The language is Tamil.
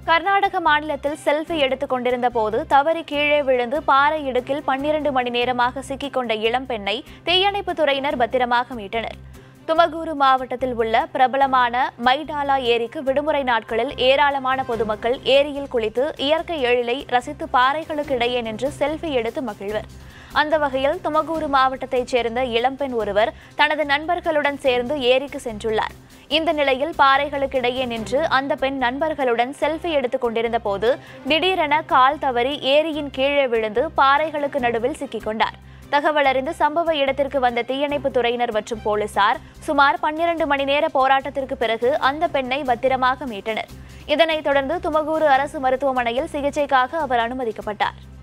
கர்நாடக மாநிலத்தில் செல்ஃபி எடுத்துக் கொண்டிருந்த போது தவறி கீழே விழுந்து பாறை இடுக்கில் பன்னிரண்டு மணி நேரமாக சிக்கிக்கொண்ட இளம்பெண்ணை தீயணைப்புத் துறையினர் பத்திரமாக மீட்டனர் துமகூரு மாவட்டத்தில் உள்ள பிரபலமான மைடாலா ஏரிக்கு விடுமுறை நாட்களில் ஏராளமான பொதுமக்கள் ஏரியில் குளித்து இயற்கை எழிலை ரசித்து பாறைகளுக்கு இடையே நின்று செல்ஃபி எடுத்து மகிழ்வர் அந்த வகையில் துமகூரு மாவட்டத்தைச் சேர்ந்த இளம்பெண் ஒருவர் தனது நண்பர்களுடன் சேர்ந்து ஏரிக்கு சென்றுள்ளார் இந்த நிலையில் பாறைகளுக்கு இடையே நின்று அந்த பெண் நண்பர்களுடன் செல்ஃபி எடுத்துக் கொண்டிருந்த போது திடீரென கால் தவறி ஏரியின் கீழே விழுந்து பாறைகளுக்கு நடுவில் சிக்கிக் கொண்டார் தகவல் அறிந்து சம்பவ இடத்திற்கு வந்த தீயணைப்பு துறையினர் மற்றும் போலீசார் சுமார் பன்னிரண்டு மணி நேர போராட்டத்திற்கு பிறகு அந்த பெண்ணை பத்திரமாக மீட்டனர் இதனைத் தொடர்ந்து துமகூரு அரசு மருத்துவமனையில் சிகிச்சைக்காக அவர் அனுமதிக்கப்பட்டார்